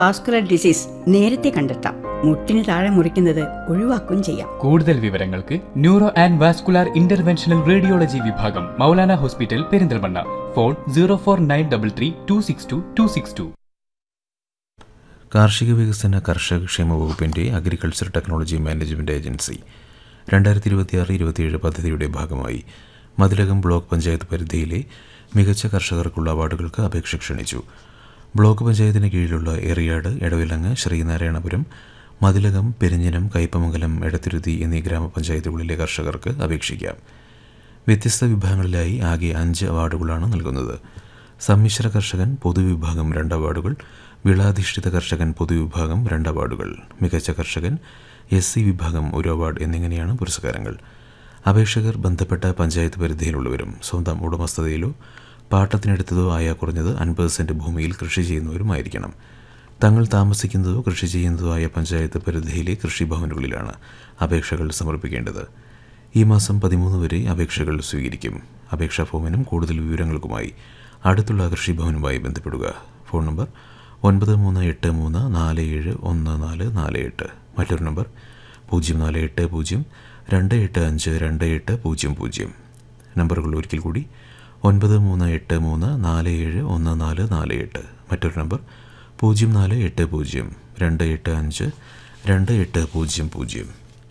vascular disease നേരത്തെ കണ്ടെത്താം മുട്ടിന് താഴെ മുറിക്കുന്നത് ഒഴിവാക്കുകയും ചെയ്യാം കൂടുതൽ വിവരങ്ങൾക്ക് neuro and vascular interventional radiology വിഭാഗം Maulana hospital Perinthalmanna phone zero four nine double three two six two two six two കാർഷിക വികസന കർഷക ക്ഷേമ വകുപ്പിൻ്റെ അഗ്രികൾച്ചർ ടെക്നോളജി മാനേജ്മെൻറ്റ് ഏജൻസി രണ്ടായിരത്തി ഇരുപത്തിയാറ് ഇരുപത്തിയേഴ് പദ്ധതിയുടെ ഭാഗമായി മതിലകം ബ്ലോക്ക് പഞ്ചായത്ത് പരിധിയിലെ മികച്ച കർഷകർക്കുള്ള അവാർഡുകൾക്ക് അപേക്ഷ ക്ഷണിച്ചു ബ്ലോക്ക് പഞ്ചായത്തിന് കീഴിലുള്ള എറിയാട് എടവിലങ്ങ് ശ്രീനാരായണപുരം മതിലകം പെരിഞ്ഞനം കയ്പമംഗലം എടത്തിരുത്തി എന്നീ ഗ്രാമപഞ്ചായത്തുകളിലെ കർഷകർക്ക് അപേക്ഷിക്കാം വ്യത്യസ്ത വിഭാഗങ്ങളിലായി ആകെ അഞ്ച് അവാർഡുകളാണ് നൽകുന്നത് സമ്മിശ്ര കർഷകൻ പൊതുവിഭാഗം രണ്ട് അവാർഡുകൾ വിളാധിഷ്ഠിത കർഷകൻ പൊതുവിഭാഗം രണ്ട് അവാർഡുകൾ മികച്ച കർഷകൻ എസ് സി വിഭാഗം ഒരു അവാർഡ് എന്നിങ്ങനെയാണ് പുരസ്കാരങ്ങൾ അപേക്ഷകർ ബന്ധപ്പെട്ട പഞ്ചായത്ത് പരിധിയിലുള്ളവരും സ്വന്തം ഉടമസ്ഥതയിലോ പാട്ടത്തിനെടുത്തതോ ആയ കുറഞ്ഞത് അൻപത് സെൻറ്റ് ഭൂമിയിൽ കൃഷി ചെയ്യുന്നവരുമായിരിക്കണം തങ്ങൾ താമസിക്കുന്നതോ കൃഷി ചെയ്യുന്നതോ ആയ പഞ്ചായത്ത് പരിധിയിലെ കൃഷിഭവനുകളിലാണ് അപേക്ഷകൾ സമർപ്പിക്കേണ്ടത് ഈ മാസം പതിമൂന്ന് വരെ അപേക്ഷകൾ സ്വീകരിക്കും അപേക്ഷാ ഫോമിനും കൂടുതൽ വിവരങ്ങൾക്കുമായി അടുത്തുള്ള കൃഷിഭവനുമായി ബന്ധപ്പെടുക ഫോൺ നമ്പർ ഒൻപത് മൂന്ന് എട്ട് മൂന്ന് നാല് ഏഴ് ഒന്ന് നാല് നാല് എട്ട് മറ്റൊരു നമ്പർ പൂജ്യം നാല് എട്ട് പൂജ്യം രണ്ട് എട്ട് അഞ്ച് രണ്ട് എട്ട് പൂജ്യം പൂജ്യം നമ്പറുകൾ ഒരിക്കൽ കൂടി ഒൻപത് മൂന്ന് എട്ട് മൂന്ന് നാല് ഏഴ് ഒന്ന് നാല് നാല് എട്ട് മറ്റൊരു നമ്പർ പൂജ്യം നാല് എട്ട് പൂജ്യം രണ്ട് എട്ട് അഞ്ച് രണ്ട് എട്ട് പൂജ്യം പൂജ്യം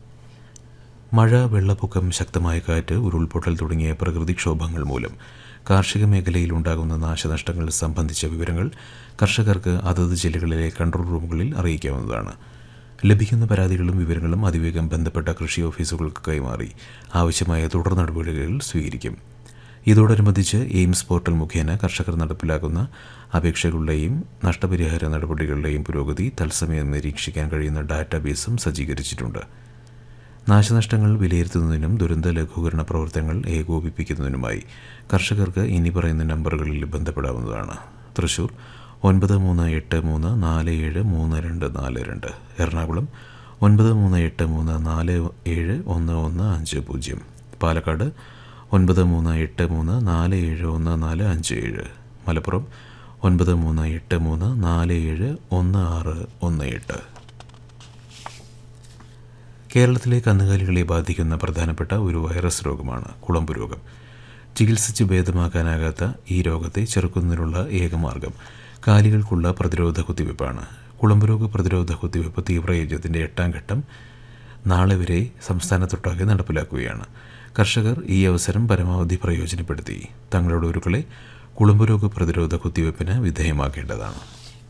മഴ വെള്ളപ്പൊക്കം ശക്തമായ കാറ്റ് ഉരുൾപൊട്ടൽ തുടങ്ങിയ പ്രകൃതിക്ഷോഭങ്ങൾ മൂലം കാർഷിക മേഖലയിൽ ഉണ്ടാകുന്ന നാശനഷ്ടങ്ങൾ സംബന്ധിച്ച വിവരങ്ങൾ കർഷകർക്ക് അതത് ജില്ലകളിലെ കൺട്രോൾ റൂമുകളിൽ അറിയിക്കാവുന്നതാണ് ലഭിക്കുന്ന പരാതികളും വിവരങ്ങളും അതിവേഗം ബന്ധപ്പെട്ട കൃഷി ഓഫീസുകൾക്ക് കൈമാറി ആവശ്യമായ തുടർ നടപടികൾ സ്വീകരിക്കും ഇതോടനുബന്ധിച്ച് എയിംസ് പോർട്ടൽ മുഖേന കർഷകർ നടപ്പിലാക്കുന്ന അപേക്ഷകളുടെയും നഷ്ടപരിഹാര നടപടികളുടെയും പുരോഗതി തത്സമയം നിരീക്ഷിക്കാൻ കഴിയുന്ന ഡാറ്റാബേസും സജ്ജീകരിച്ചിട്ടുണ്ട് നാശനഷ്ടങ്ങൾ വിലയിരുത്തുന്നതിനും ദുരന്ത ലഘൂകരണ പ്രവർത്തനങ്ങൾ ഏകോപിപ്പിക്കുന്നതിനുമായി കർഷകർക്ക് ഇനി പറയുന്ന നമ്പറുകളിൽ ബന്ധപ്പെടാവുന്നതാണ് തൃശൂർ ഒൻപത് മൂന്ന് എട്ട് മൂന്ന് നാല് ഏഴ് മൂന്ന് രണ്ട് നാല് രണ്ട് എറണാകുളം ഒൻപത് മൂന്ന് എട്ട് മൂന്ന് നാല് ഏഴ് ഒന്ന് ഒന്ന് അഞ്ച് പൂജ്യം പാലക്കാട് ഒൻപത് മൂന്ന് എട്ട് മൂന്ന് നാല് ഏഴ് ഒന്ന് നാല് അഞ്ച് ഏഴ് മലപ്പുറം ഒൻപത് മൂന്ന് എട്ട് മൂന്ന് നാല് ഏഴ് ഒന്ന് ആറ് ഒന്ന് എട്ട് കേരളത്തിലെ കന്നുകാലികളെ ബാധിക്കുന്ന പ്രധാനപ്പെട്ട ഒരു വൈറസ് രോഗമാണ് കുളമ്പ് രോഗം ചികിത്സിച്ച് ഭേദമാക്കാനാകാത്ത ഈ രോഗത്തെ ചെറുക്കുന്നതിനുള്ള ഏകമാർഗം കാലികൾക്കുള്ള പ്രതിരോധ കുത്തിവയ്പ്പാണ് കുളമ്പ് രോഗ പ്രതിരോധ കുത്തിവയ്പ്പ് തീവ്രയജ്ഞത്തിൻ്റെ എട്ടാം ഘട്ടം നാളെ വരെ സംസ്ഥാനത്തൊട്ടാകെ നടപ്പിലാക്കുകയാണ് കർഷകർ ഈ അവസരം പരമാവധി പ്രയോജനപ്പെടുത്തി തങ്ങളുടെ ഉരുക്കളെ കുളമ്പ് രോഗ പ്രതിരോധ കുത്തിവയ്പ്പിന് വിധേയമാക്കേണ്ടതാണ്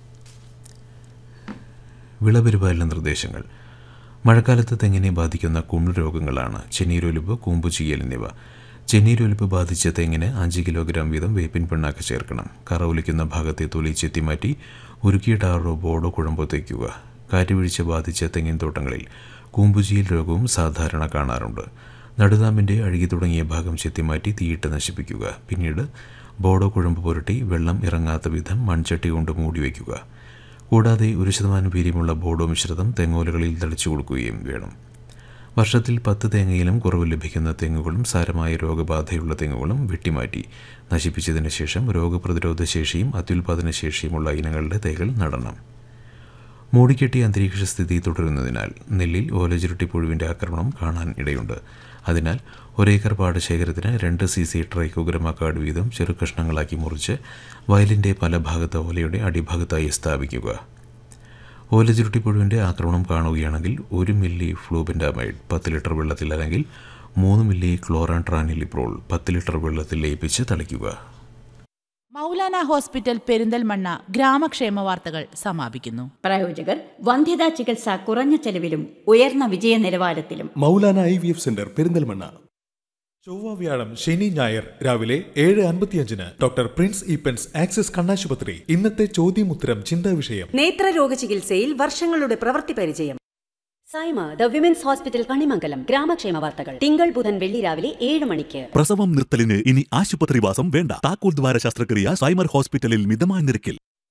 വിളപരിപാലന നിർദ്ദേശങ്ങൾ മഴക്കാലത്ത് തെങ്ങിനെ ബാധിക്കുന്ന കുമിൾ രോഗങ്ങളാണ് ചെന്നീരൊലിപ്പ് കൂമ്പുചീയൽ എന്നിവ ചെന്നീരൊലിപ്പ് ബാധിച്ച തെങ്ങിന് അഞ്ച് കിലോഗ്രാം വീതം വേപ്പിൻ പിണ്ണാക്ക് ചേർക്കണം കറ ഒലിക്കുന്ന ഭാഗത്തെ തൊലി ചെത്തിമാറ്റി ഉരുക്കിയ ടാറോ ബോർഡോ കുഴമ്പോ തേക്കുക കാറ്റുവീഴ്ച ബാധിച്ച തെങ്ങിൻ തോട്ടങ്ങളിൽ കൂമ്പുചീയൽ രോഗവും സാധാരണ കാണാറുണ്ട് നടുനാമ്പിൻ്റെ അഴുകി തുടങ്ങിയ ഭാഗം ചെത്തിമാറ്റി തീയിട്ട് നശിപ്പിക്കുക പിന്നീട് ബോർഡോ കുഴമ്പ് പുരട്ടി വെള്ളം ഇറങ്ങാത്ത വിധം മൺചട്ടി കൊണ്ട് മൂടി വയ്ക്കുക കൂടാതെ ഒരു ശതമാനം വീര്യമുള്ള ബോഡോ മിശ്രിതം തെങ്ങോലകളിൽ തളിച്ചു കൊടുക്കുകയും വേണം വർഷത്തിൽ പത്ത് തേങ്ങയിലും കുറവ് ലഭിക്കുന്ന തെങ്ങുകളും സാരമായ രോഗബാധയുള്ള തെങ്ങുകളും വെട്ടിമാറ്റി നശിപ്പിച്ചതിന് ശേഷം രോഗപ്രതിരോധ ശേഷിയും അത്യുൽപാദന ശേഷിയുമുള്ള ഇനങ്ങളുടെ തൈകൾ നടണം മൂടിക്കെട്ടിയ അന്തരീക്ഷ സ്ഥിതി തുടരുന്നതിനാൽ നെല്ലിൽ ഓലചുരുട്ടിപ്പുഴുവിൻ്റെ ആക്രമണം കാണാൻ ഇടയുണ്ട് അതിനാൽ ഒരേക്കർ പാടശേഖരത്തിന് രണ്ട് സി സി ട്രൈക്കോഗ്രമ കാർഡ് വീതം ചെറു കഷ്ണങ്ങളാക്കി മുറിച്ച് വയലിൻ്റെ പല ഭാഗത്ത് ഓലയുടെ അടിഭാഗത്തായി സ്ഥാപിക്കുക ഓലചുരുട്ടിപ്പുഴുവിൻ്റെ ആക്രമണം കാണുകയാണെങ്കിൽ ഒരു മില്ലി ഫ്ലൂബെൻഡാമൈഡ് പത്ത് ലിറ്റർ വെള്ളത്തിൽ അല്ലെങ്കിൽ മൂന്ന് മില്ലി ക്ലോറാൻ ട്രാനിലിപ്രോൾ പത്ത് ലിറ്റർ വെള്ളത്തിൽ ലയിപ്പിച്ച് തളിക്കുക മൗലാന ഹോസ്പിറ്റൽ പെരിന്തൽമണ്ണ ഗ്രാമക്ഷേമ വാർത്തകൾ സമാപിക്കുന്നു പ്രായോജകർ വന്ധ്യതാ ചികിത്സ കുറഞ്ഞ ചെലവിലും ഉയർന്ന വിജയ നിലവാരത്തിലും Maulana I V F centre Perinthalmanna ചൊവ്വ വ്യാഴം ശനി ഞായർ രാവിലെ ഏഴ് അൻപത്തിയഞ്ചിന് ഡോക്ടർ പ്രിൻസ് ഈപ്പൻസ് ആക്സിസ് കണ്ണാശുപത്രി ഇന്നത്തെ ചോദ്യമുത്തരം ചിന്താ വിഷയം നേത്രരോഗ ചികിത്സയിൽ വർഷങ്ങളുടെ പ്രവൃത്തി പരിചയം Saima the women's hospital Kanimangalam ഗ്രാമക്ഷേമ വാർത്തകൾ തിങ്കൾ ബുധൻ വെള്ളി രാവിലെ ഏഴ് മണിക്ക് പ്രസവം നിർത്തലിന് ഇനി ആശുപത്രിവാസം വേണ്ട താക്കോൽ ദ്വാര ശസ്ത്രക്രിയ സൈമർ ഹോസ്പിറ്റലിൽ മിതമായ നിരക്കിൽ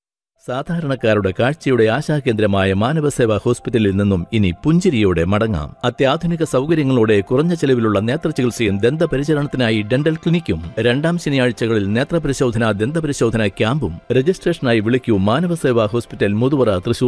സാധാരണക്കാരുടെ കാഴ്ചയുടെ ആശാകേന്ദ്രമായ മാനവസേവാ ഹോസ്പിറ്റലിൽ നിന്നും ഇനി പുഞ്ചിരിയോടെ മടങ്ങാം അത്യാധുനിക സൗകര്യങ്ങളോടെ കുറഞ്ഞ ചെലവിലുള്ള നേത്രചികിത്സയും ദന്തപരിചരണത്തിനായി ഡെന്റൽ ക്ലിനിക്കും രണ്ടാം ശനിയാഴ്ചകളിൽ നേത്രപരിശോധന ദന്തപരിശോധന ക്യാമ്പും രജിസ്ട്രേഷനായി വിളിക്കൂ മാനവസേവാ ഹോസ്പിറ്റൽ മുതുവറ തൃശൂർ